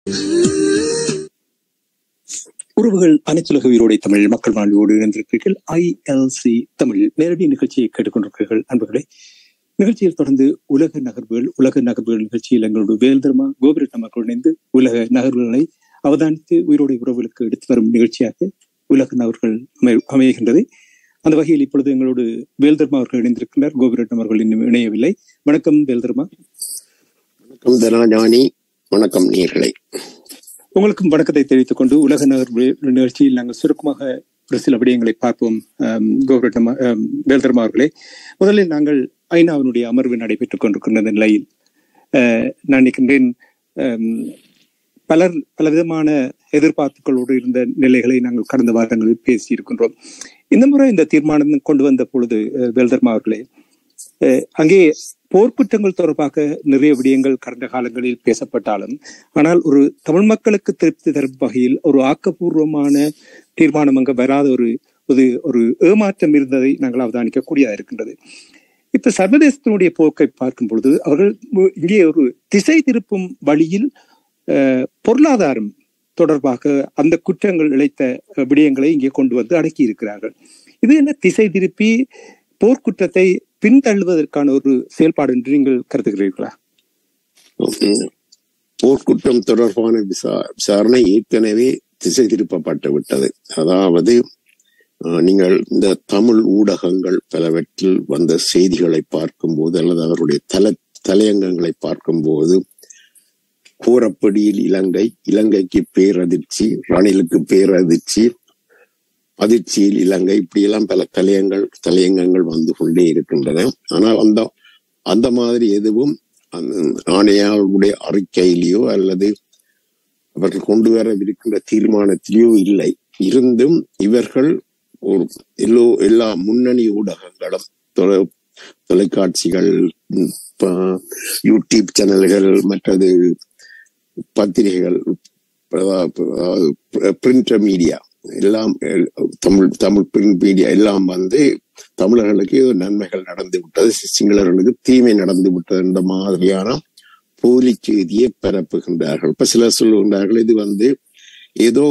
உறவுகள் அனைத்துலக உயிரோடை தமிழ் மக்கள் வாழ்வோடு இணைந்திருக்கிறீர்கள் ஐஎல்சி தமிழ் நேரடி நிகழ்ச்சியை கேட்டுக்கொண்டிருக்கிறீர்கள் அன்பர்களே நிகழ்ச்சியில் தொடர்ந்து உலக நகர்வுகள் உலக நகர்வுகள் நிகழ்ச்சியில் எங்களோடு வேல்தர்மா கோபுரட்ட மக்கள் இணைந்து உலக நகர்வுகளை அவதானித்து உயிரோடை உறவுகளுக்கு எடுத்து வரும் நிகழ்ச்சியாக உலக நகர்கள் அமை அமைகின்றது அந்த வகையில் இப்பொழுது எங்களோடு வேல்தர்மா அவர்கள் இணைந்திருக்கின்றனர் கோபுரட்டம் அவர்கள் இன்னும் இணையவில்லை வணக்கம் வேல்தர்மா வணக்கம் தனாஜானி வணக்கம் நீர்களை உங்களுக்கும் வணக்கத்தை தெரிவித்துக் கொண்டு உலக நகர் நிகழ்ச்சியில் நாங்கள் சுருக்கமாக ஒரு சில விடயங்களை பார்ப்போம் கோபுரட்டம் வேல்தர்மா அவர்களே முதலில் நாங்கள் ஐநாவினுடைய அமர்வு நடைபெற்றுக் கொண்டிருக்கின்ற நிலையில் நான் நினைக்கின்றேன் பலர் பலவிதமான எதிர்பார்ப்புகளோடு இருந்த நிலைகளை நாங்கள் கடந்த வாரங்களில் பேசி இருக்கின்றோம் இந்த முறை இந்த தீர்மானம் கொண்டு வந்த பொழுது வேல்தர்மா அவர்களே அங்கே போர்க்குற்றங்கள் தொடர்பாக நிறைய விடயங்கள் கடந்த காலங்களில் பேசப்பட்டாலும் ஆனால் ஒரு தமிழ் மக்களுக்கு திருப்தி தரும் வகையில் ஒரு ஆக்கப்பூர்வமான தீர்மானம் அங்கு வராத ஒரு ஒரு ஒரு ஏமாற்றம் இருந்ததை நாங்கள் அவதானிக்கக்கூடியதா இருக்கின்றது இப்ப சர்வதேசத்தினுடைய போக்கை பார்க்கும் பொழுது அவர்கள் இங்கே ஒரு திசை திருப்பும் வழியில் பொருளாதாரம் தொடர்பாக அந்த குற்றங்கள் இழைத்த விடயங்களை இங்கே கொண்டு வந்து அடக்கி இருக்கிறார்கள் இது என்ன திசை திருப்பி போர்க்குற்றத்தை பின்தள்ளுவதற்கான ஒரு செயல்பாடு என்று நீங்கள் கருதுகிறீர்களா போர்க்குற்றம் தொடர்பான விசா விசாரணை ஏற்கனவே திசை திருப்பப்பட்டு விட்டது அதாவது நீங்கள் இந்த தமிழ் ஊடகங்கள் பலவற்றில் வந்த செய்திகளை பார்க்கும்போது அல்லது அவருடைய தல தலையங்கங்களை பார்க்கும்போது கூறப்படியில் இலங்கை இலங்கைக்கு பேரதிர்ச்சி ரணிலுக்கு பேரதிர்ச்சி அதிர்ச்சியில் இலங்கை இப்படியெல்லாம் பல தலையங்கள் தலையங்கங்கள் வந்து கொண்டே இருக்கின்றன ஆனால் அந்த அந்த மாதிரி எதுவும் ஆணையாளருடைய அறிக்கையிலேயோ அல்லது அவர்கள் கொண்டு வரவிருக்கின்ற தீர்மானத்திலேயோ இல்லை இருந்தும் இவர்கள் ஒரு எல்லோ எல்லா முன்னணி ஊடகங்களும் தொலை தொலைக்காட்சிகள் யூடியூப் சேனல்கள் மற்றது பத்திரிகைகள் பிரிண்ட் மீடியா எல்லாம் தமிழ் தமிழ் பிரிண்ட் மீடியா எல்லாம் வந்து தமிழர்களுக்கு ஏதோ நன்மைகள் நடந்து விட்டது சிங்களர்களுக்கு தீமை நடந்து விட்டது என்ற மாதிரியான போலி செய்தியை பரப்புகின்றார்கள் இப்ப சிலர் சொல்லுகின்றார்கள் இது வந்து ஏதோ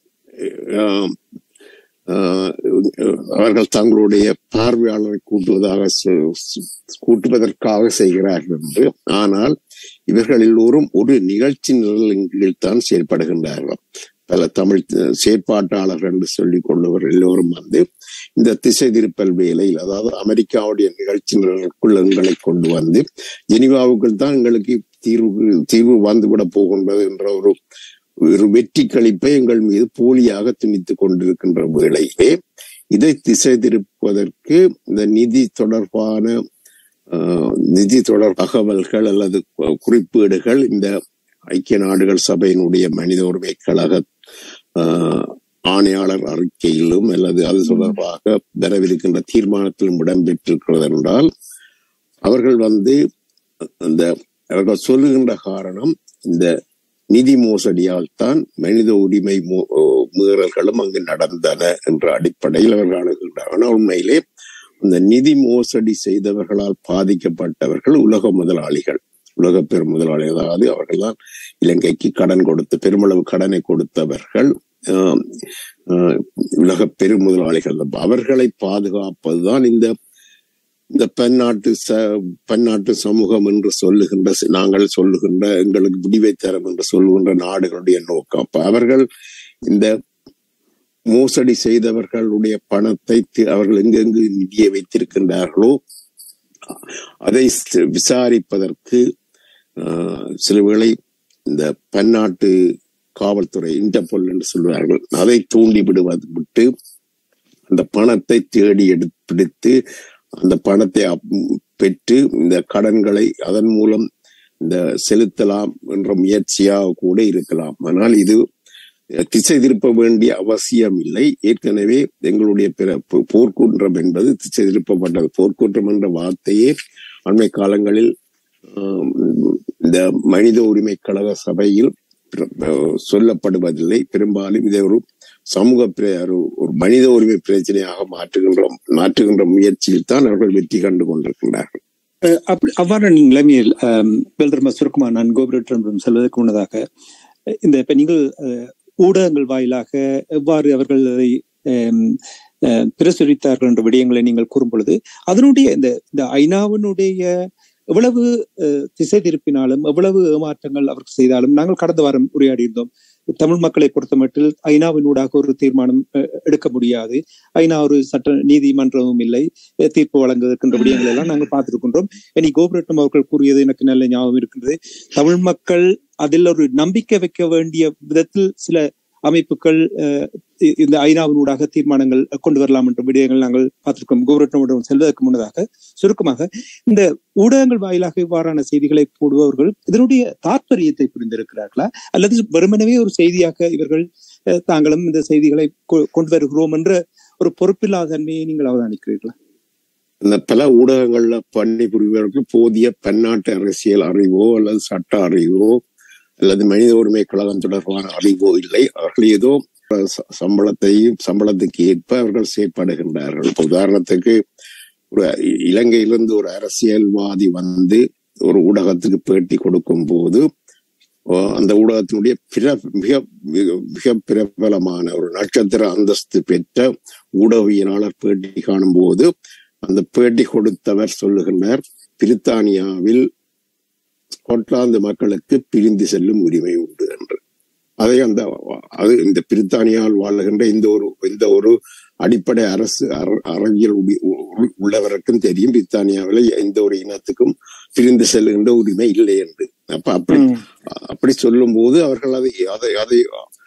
அவர்கள் தங்களுடைய பார்வையாளரை கூட்டுவதாக கூட்டுவதற்காக செய்கிறார்கள் என்று ஆனால் இவர்கள் எல்லோரும் ஒரு நிகழ்ச்சி நிலையில் தான் செயல்படுகின்றார்கள் பல தமிழ் செயற்பாட்டாளர்கள் என்று சொல்லிக் கொண்டவர் எல்லோரும் வந்து இந்த திசை திருப்பல் வேலையில் அதாவது அமெரிக்காவுடைய நிகழ்ச்சி நிரலுக்குள் எங்களை கொண்டு வந்து ஜெனிவாவுக்குள் தான் எங்களுக்கு தீர்வு தீர்வு வந்துவிட போகின்றது என்ற ஒரு ஒரு வெற்றி கழிப்பை எங்கள் மீது போலியாக திணித்துக் கொண்டிருக்கின்ற வேளையிலே இதை திசை திருப்பதற்கு இந்த நிதி தொடர்பான நிதி தொடர் தகவல்கள் அல்லது குறிப்பீடுகள் இந்த ஐக்கிய நாடுகள் சபையினுடைய மனித உரிமை கழக ஆணையாளர் அறிக்கையிலும் அல்லது அது தொடர்பாக வரவிருக்கின்ற தீர்மானத்திலும் இடம்பெற்றிருக்கிறது என்றால் அவர்கள் வந்து அந்த அவர்கள் சொல்லுகின்ற காரணம் இந்த நிதி மோசடியால் தான் மனித உரிமை மீறல்களும் அங்கு நடந்தன என்ற அடிப்படையில் அவர்கள் அணுகின்றார் ஆனால் உண்மையிலே அந்த நிதி மோசடி செய்தவர்களால் பாதிக்கப்பட்டவர்கள் உலக முதலாளிகள் உலக பெரும் முதலாளி அதாவது அவர்கள் தான் இலங்கைக்கு கடன் கொடுத்து பெருமளவு கடனை கொடுத்தவர்கள் உலக பெரும் முதலாளிகள் அவர்களை பாதுகாப்பதுதான் இந்த இந்த பன்னாட்டு ச பன்னாட்டு சமூகம் என்று சொல்லுகின்ற நாங்கள் சொல்லுகின்ற எங்களுக்கு விடிவை தரம் என்று சொல்லுகின்ற நாடுகளுடைய நோக்கம் அப்ப அவர்கள் இந்த மோசடி செய்தவர்களுடைய பணத்தை அவர்கள் எங்கெங்கு நிதியை வைத்திருக்கின்றார்களோ அதை விசாரிப்பதற்கு சில வேளை இந்த பன்னாட்டு காவல்துறை இன்டர்போல் என்று சொல்வார்கள் அதை தூண்டி விடுவது விட்டு அந்த பணத்தை தேடி எடுத்து பிடித்து அந்த பணத்தை பெற்று இந்த கடன்களை அதன் மூலம் இந்த செலுத்தலாம் என்ற முயற்சியாக கூட இருக்கலாம் ஆனால் இது திசை திருப்ப வேண்டிய அவசியம் இல்லை ஏற்கனவே எங்களுடைய பிற போர்க்குன்றம் என்பது திசை திருப்பப்பட்டது போர்க்குன்றம் என்ற வார்த்தையே அண்மை காலங்களில் இந்த மனித உரிமை கழக சபையில் சொல்லப்படுவதில்லை பெரும்பாலும் இதை ஒரு சமூக ஒரு மனித உரிமை பிரச்சனையாக மாற்றுகின்ற மாற்றுகின்ற முயற்சியில் தான் அவர்கள் வெற்றி கண்டு கொண்டிருக்கின்றார்கள் அப்படி அவ்வாறான நிலைமையில் பெல்தர்ம சுருக்குமா நான் கோபுரட்டம் செல்வதற்கு முன்னதாக இந்த இப்ப நீங்கள் அஹ், ஊடகங்கள் வாயிலாக எவ்வாறு அவர்கள் அதை ஹம், அஹ், பிரசுரித்தார்கள் என்ற விடயங்களை நீங்கள் கூறும் பொழுது அதனுடைய இந்த இந்த ஐநாவினுடைய எவ்வளவு அஹ், திசை திருப்பினாலும் எவ்வளவு ஏமாற்றங்கள் அவர்கள் செய்தாலும் நாங்கள் கடந்த வாரம் உரையாடி இருந்தோம் தமிழ் மக்களை பொறுத்தமட்டில் ஐநாவினூடாக ஒரு தீர்மானம் அஹ், எடுக்க முடியாது ஐநா ஒரு சட்ட நீதிமன்றமும் இல்லை அஹ், தீர்ப்பு வழங்குகின்ற விடயங்கள் எல்லாம் நாங்கள் பார்த்திருக்கின்றோம் இனி கோபுரட்டம் அவர்கள் கூறியது எனக்கு நல்ல ஞாபகம் இருக்கின்றது தமிழ் மக்கள் அதில் ஒரு நம்பிக்கை வைக்க வேண்டிய விதத்தில் சில அமைப்புகள் அஹ், இ- இந்த ஐநாவினூடாக தீர்மானங்கள் கொண்டு வரலாம் என்ற விடயங்கள் நாங்கள் பார்த்திருக்கோம் கோபுரட்டமுடன் செல்வதற்கு முன்னதாக சுருக்கமாக இந்த ஊடகங்கள் வாயிலாக இவ்வாறான செய்திகளை போடுபவர்கள் இதனுடைய தாற்பயத்தை புரிந்திருக்கிறார்களா அல்லது வெறுமனவே ஒரு செய்தியாக இவர்கள் அஹ், தாங்களும் இந்த செய்திகளை கொ- கொண்டு வருகிறோம் என்ற ஒரு பொறுப்பில்லாத தன்மையை நீங்கள் அவதானிக்கிறீர்களா இந்த பல ஊடகங்கள்ல பணிபுரிபவர்களுக்கு போதிய பன்னாட்டு அரசியல் அறிவோ அல்லது சட்ட அறிவோ அல்லது மனித உரிமை கழகம் தொடர்பான அறிவோ இல்லை அவர்கள் ஏதோ ச- சம்பளத்தையும் சம்பளத்துக்கு ஏற்ப அவர்கள் செயற்படுகின்றார்கள் இப்ப உதாரணத்துக்கு ஒரு இ- இலங்கையிலிருந்து ஒரு அரசியல்வாதி வந்து ஒரு ஊடகத்துக்கு பேட்டி கொடுக்கும் போது அஹ் அந்த ஊடகத்தினுடைய பிற மிக மிக- மிக பிரபலமான ஒரு நட்சத்திர அந்தஸ்து பெற்ற ஊடகவியலாளர் பேட்டி காணும் போது அந்த பேட்டி கொடுத்தவர் சொல்லுகின்றார் பிரித்தானியாவில் ஸ்காட்லாந்து மக்களுக்கு பிரிந்து செல்லும் உரிமை உண்டு என்று அதை அந்த அது இந்த பிரித்தானியாவில் வாழுகின்ற இந்த ஒரு இந்த ஒரு அடிப்படை அரசு அற- அறிவியல் உடி- உ- உள்ளவருக்கும் தெரியும் பிரித்தானியாவில் எந்த ஒரு இனத்துக்கும் பிரிந்து செல்லுகின்ற உரிமை இல்லை என்று அப்ப அப்படி அப்படி சொல்லும் போது அவர்கள் அதை அதை அதை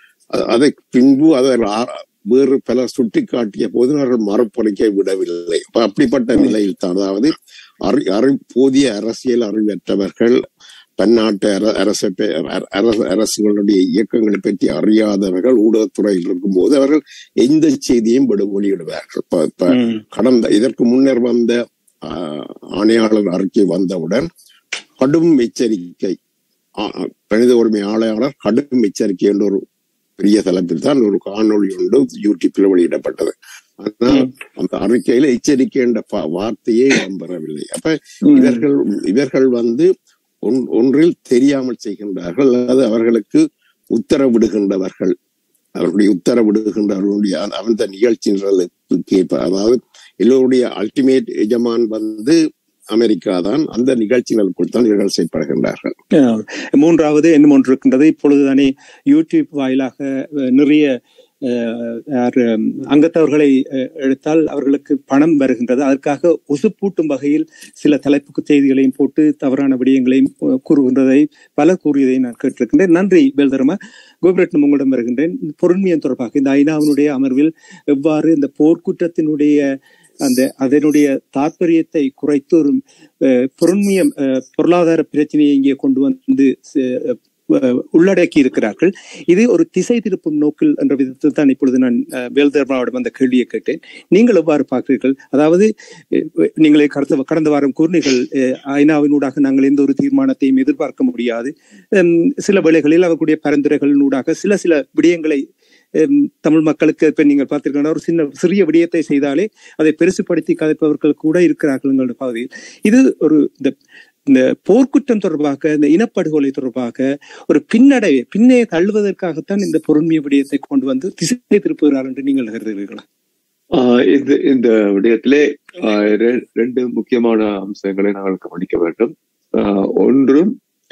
அதை பின்பு அதை ஆ- வேறு பலர் சுட்டி காட்டிய போது அவர்கள் மறுப்புரைக்க விடவில்லை அப்ப அப்படிப்பட்ட நிலையில் தான் அதாவது அறி அறி போதிய அரசியல் அறிவற்றவர்கள் பன்னாட்டு அர- அரச பே- அர- அரச- அரசுகளுடைய இயக்கங்களை பற்றி அறியாதவர்கள் ஊடகத்துறையில் இருக்கும்போது அவர்கள் எந்த செய்தியும் விட வெளியிடுவார்கள் இப்ப- இப்ப ம். கடந்த இதற்கு முன்னர் வந்த ஆஹ், ஆணையாளர் அறிக்கை வந்தவுடன் கடும் எச்சரிக்கை ஆ- ஆ, மனித உரிமை ஆணையாளர் கடும் எச்சரிக்கை என்ற ஒரு பெரிய தலைப்பில் தான் ஒரு காணொளி ஒன்று யூடியூப்ல வெளியிடப்பட்டது ஆனால் அந்த அறிக்கையில எச்சரிக்கை என்ற பா- வார்த்தையே இடம்பெறவில்லை அப்ப ம். இவர்கள் இவர்கள் வந்து ஒன்- ஒன்றில் தெரியாமல் செய்கின்றார்கள் அல்லது அவர்களுக்கு உத்தரவிடுகின்றவர்கள் அவர்களுடைய உத்தரவிடுகின்றவர்களுடைய அந்த- அந்த நிகழ்ச்சி கேட்ப அதாவது எல்லோருடைய அல்டிமேட் எஜமான் வந்து அமெரிக்கா தான் அந்த நிகழ்ச்சிகளுக்குள் தான் இவர்கள் செயற்படுகின்றார்கள் அஹ் மூன்றாவது இன்னும் ஒன்று இருக்கின்றது இப்பொழுதுதானே யூடியூப் வாயிலாக அஹ், நிறைய அஹ், யார், ஹம், அங்கத்தவர்களை அஹ், எடுத்தால் அவர்களுக்கு பணம் வருகின்றது அதற்காக உசுப்பூட்டும் வகையில் சில தலைப்புக்கு செய்திகளையும் போட்டு தவறான விடயங்களையும் அஹ், கூறுகின்றதை பலர் கூறியதை நான் கேட்டிருக்கின்றேன் நன்றி பெல்தரமா கோபுரட்னம் உங்களிடம் வருகின்றேன் பொருண்மையின் தொடர்பாக இந்த ஐநாவினுடைய அமர்வில் எவ்வாறு இந்த போர்க்குற்றத்தினுடைய அந்த அதனுடைய தாற்பயத்தை குறைத்து ஒரு அஹ், பொருண்மையம் அஹ், பொருளாதார பிரச்சனையை இங்கே கொண்டு வந்து ச- அஹ், உள்ளடக்கி இருக்கிறார்கள் இது ஒரு திசை திருப்பும் நோக்கில் என்ற விதத்தில் தான் இப்பொழுது நான் அஹ், வேல்தர்மாவிடம் அந்த கேள்வியை கேட்டேன் நீங்கள் எவ்வாறு பார்க்கிறீர்கள் அதாவது அஹ், நீங்களே கடந்த கடந்த வாரம் கூறினீர்கள் அஹ், ஐநாவினூடாக நாங்கள் எந்த ஒரு தீர்மானத்தையும் எதிர்பார்க்க முடியாது ஹம், சில வேளைகளில் அவர்களுடைய பரிந்துரைகளினூடாக சில சில விடயங்களை ஹம், தமிழ் மக்களுக்கு இப்ப நீங்கள் பார்த்தீங்கன்னா ஒரு சின்ன சிறிய விடயத்தை செய்தாலே அதை பெருசுபடுத்தி கதைப்பவர்கள் கூட இருக்கிறார்கள் எங்களுடைய பகுதியில் இது ஒரு இந்த இந்த போர்க்குற்றம் தொடர்பாக இந்த இனப்படுகொலை தொடர்பாக ஒரு பின்னடைவை பின்னே தள்ளுவதற்காகத்தான் இந்த பொருண்மைய விடயத்தை கொண்டு வந்து திசை திருப்புகிறார் என்று நீங்கள் கருதுகிறீர்களா ஆஹ் இந்த இந்த விடயத்திலே ஆஹ் ரெ- ரெண்டு முக்கியமான அம்சங்களை நாங்கள் கவனிக்க வேண்டும் ஆஹ் ஒன்று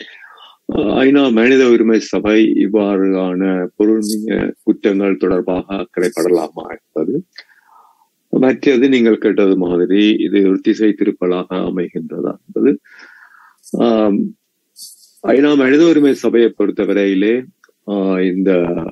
ஆஹ் ஐநா மனித உரிமை சபை இவ்வாறான பொருள்மிக குற்றங்கள் தொடர்பாக அக்கறைப்படலாமா என்பது மற்றது நீங்கள் கேட்டது மாதிரி இது ஒரு திசை திருப்பலாக அமைகின்றதா என்பது ஆம், ஐநா மனித உரிமை சபையை பொறுத்தவரையிலே ஆஹ் இந்த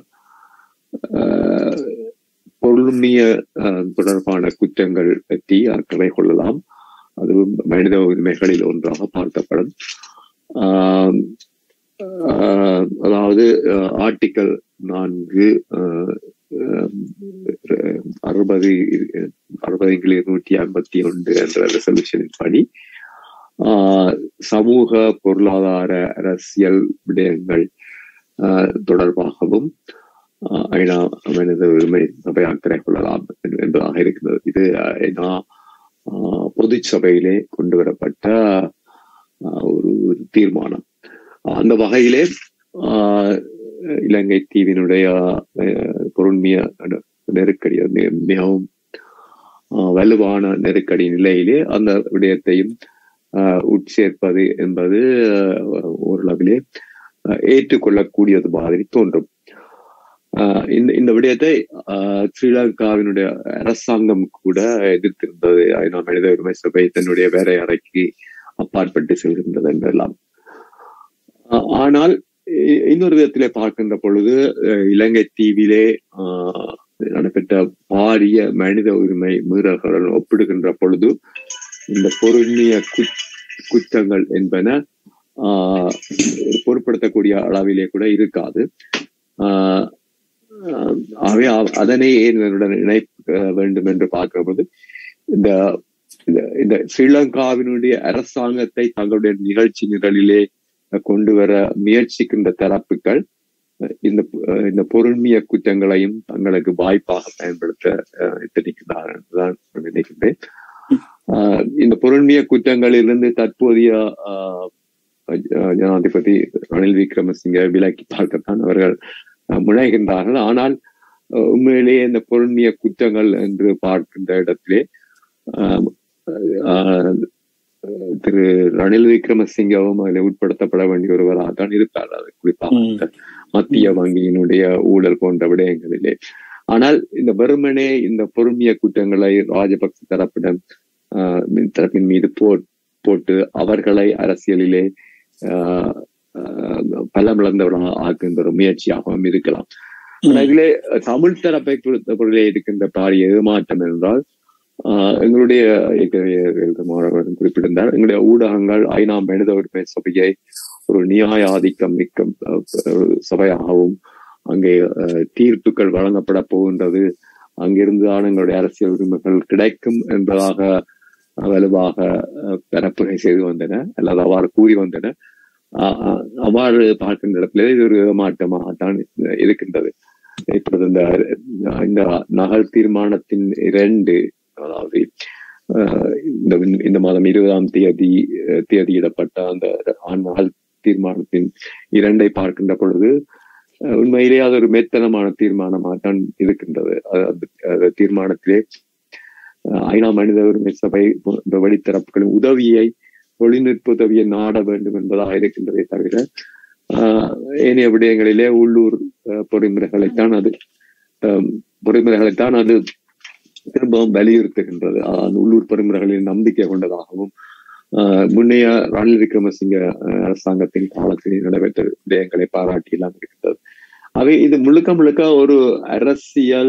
ஆஹ், பொருளுண்மைய ஆஹ், தொடர்பான குற்றங்கள் பற்றி அக்கறை கொள்ளலாம் அது மனித உரிமைகளில் ஒன்றாக பார்க்கப்படும் ஆம், ஆஹ், அதாவது ஆர்டிக்கல் நான்கு ஆஹ், ஆஹ், அறுபது அறுபது இருநூற்றி ஐம்பத்தி ஒன்று என்ற ரெசல்யூஷனின் படி ஆஹ், சமூக பொருளாதார அரசியல் விடயங்கள் ஆஹ், தொடர்பாகவும் ஆஹ், ஐநா மனித உரிமை சபை அக்கறை கொள்ளலாம் என்பதாக இருக்கிறது இது ஐநா ஆஹ், பொது சபையிலே கொண்டு வரப்பட்ட ஆஹ், ஒரு ஒரு தீர்மானம் அந்த வகையிலே ஆஹ், இலங்கை தீவினுடைய அஹ், பொருண்மைய நெ- நெருக்கடி அது மி- மிகவும் அஹ், வலுவான நெருக்கடி நிலையிலே அந்த விடயத்தையும் அஹ், உட்சேர்ப்பது என்பது அஹ், ஓரளவிலே அஹ், ஏற்றுக்கொள்ளக்கூடியது மாதிரி தோன்றும் அஹ், இந்த இந்த விடயத்தை அஹ், ஸ்ரீலங்காவினுடைய அரசாங்கம் கூட எதிர்த்திருந்தது ஐநா மனித உரிமை சபை தன்னுடைய வேற அறைக்கு அப்பாற்பட்டு செல்கின்றது என்றெல்லாம் அஹ், ஆனால் இ- இன்னொரு விதத்திலே பார்க்கின்ற பொழுது அஹ், இலங்கை தீவிலே அஹ், நடைபெற்ற பாரிய மனித உரிமை மீறல்களுடன் ஒப்பிடுகின்ற பொழுது இந்த பொருண்மைய குச்- குற்றங்கள் என்பன ஆஹ், ஒரு பொருட்படுத்தக்கூடிய அளவிலே கூட இருக்காது ஆஹ், ஆஹ், ஆகவே அ- அதனை ஏன் இதனுடன் இணைக்க வேண்டும் என்று பார்க்கிறபோது இந்த இந்த- இந்த ஸ்ரீலங்காவினுடைய அரசாங்கத்தை தங்களுடைய நிகழ்ச்சி நிரலிலே கொண்டு வர முயற்சிக்கின்ற தரப்புகள் இந்த இந்த பொருண்மைய குற்றங்களையும் தங்களுக்கு வாய்ப்பாக பயன்படுத்த அஹ், எத்தனிக்கிறார்கள் என்றுதான் நான் நினைக்கின்றேன் ஆஹ், இந்த பொருண்மைய குற்றங்களிலிருந்து தற்போதைய ஆஹ், அஹ், ஜனாதிபதி ரணில் விக்ரமசிங்க விலக்கி பார்க்கத்தான் அவர்கள் அஹ், முனைகின்றார்கள் ஆனால் அஹ், உண்மையிலேயே இந்த பொருண்மைய குற்றங்கள் என்று பார்க்கின்ற இடத்திலே ஆஹ், ஆஹ், திரு ரணில் விக்ரமசிங்கவும் அதில் உட்படுத்தப்பட வேண்டிய ஒருவராக தான் இருப்பார் அது குறிப்பாக ம். இந்த மத்திய வங்கியினுடைய ஊழல் போன்ற விடயங்களிலே ஆனால் இந்த வெறுமனே இந்த பொறுமைய குற்றங்களை ராஜபக்ச தரப்பிடம் ஆஹ், தரப்பின் மீது போ போட்டு அவர்களை அரசியலிலே ஆஹ், ஆஹ், பலமிழந்தவர்களாக ஆக்குகின்ற ஒரு முயற்சியாகவும் இருக்கலாம் ஆனா இதிலே தமிழ் தரப்பை பொறுத்தவரையிலே இருக்கின்ற பாரிய ஏமாற்றம் என்றால் ஆஹ் எங்களுடைய ஏற்கனவே எழுதமாறவர்கள் குறிப்பிட்டிருந்தார் எங்களுடைய ஊடகங்கள் ஐநா மனித உரிமை சபையை ஒரு நியாய ஆதிக்கம் மிக்க அஹ், ஒரு சபையாகவும் அங்கே அஹ், தீர்ப்புகள் வழங்கப்பட போகின்றது அங்கிருந்து தான் எங்களுடைய அரசியல் உரிமைகள் கிடைக்கும் என்பதாக அஹ், வலுவாக அஹ், பரப்புரை செய்து வந்தன அல்லது அவ்வாறு கூறி வந்தன ஆஹ், ஆஹ், அவ்வாறு பார்க்கின்ற இடத்துல இது ஒரு ஏமாற்றமாகத்தான் இருக்கின்றது இப்பொழுது இந்த இந்த நகல் தீர்மானத்தின் இரண்டு அதாவது அஹ், இந்த இந்த மாதம் இருபதாம் தேதி அஹ், தேதியிடப்பட்ட அந்த நகல் தீர்மானத்தின் இரண்டை பார்க்கின்ற பொழுது அஹ், உண்மையிலே அது ஒரு மெத்தனமான தீர்மானமாக தான் இருக்கின்றது அது- அந்த அந்த தீர்மானத்திலே அஹ், ஐநா மனித உரிமை சபை போன்ற வெளித்தரப்புகளின் உதவியை தொழில்நுட்ப உதவியை நாட வேண்டும் என்பதாக இருக்கின்றதே தவிர ஆஹ், ஏனைய விடயங்களிலே உள்ளூர் அஹ், பொறிமுறைகளைத்தான் அது அஹ், பொறிமுறைகளைத்தான் அது திரும்பவும் வலியுறுத்துகின்றது அஹ், அந்த உள்ளூர் பொறிமுறைகளில் நம்பிக்கை கொண்டதாகவும் ஆஹ், முன்னைய ரணில் விக்ரமசிங்க அஹ், அரசாங்கத்தின் காலத்தில் நடைபெற்ற விடயங்களை பாராட்டி எல்லாம் இருக்கின்றது அவை இது முழுக்க முழுக்க ஒரு அரசியல்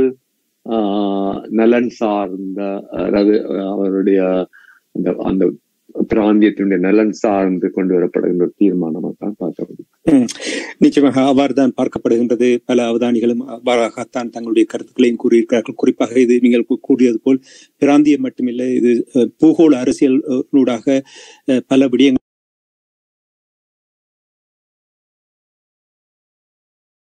ஆஹ், நலன் சார்ந்த அதாவது அவருடைய அந்த அந்த பிராந்தியத்தினுடைய நலன் சார்ந்து கொண்டு வரப்படுகின்ற ஒரு தீர்மானமாக தான் பார்க்கப்படுது ம். நிச்சயமாக அவ்வாறு தான் பார்க்கப்படுகின்றது பல அவதானிகளும் அவ்வாறாகத்தான் தங்களுடைய கருத்துக்களையும் கூறியிருக்கிறார்கள் குறிப்பாக இது நீங்கள் கூ- கூறியது போல் பிராந்தியம் மட்டுமில்லை இது அஹ், பூகோள அரசியல் அஹ், ஊடாக அஹ், பல விடயங்கள்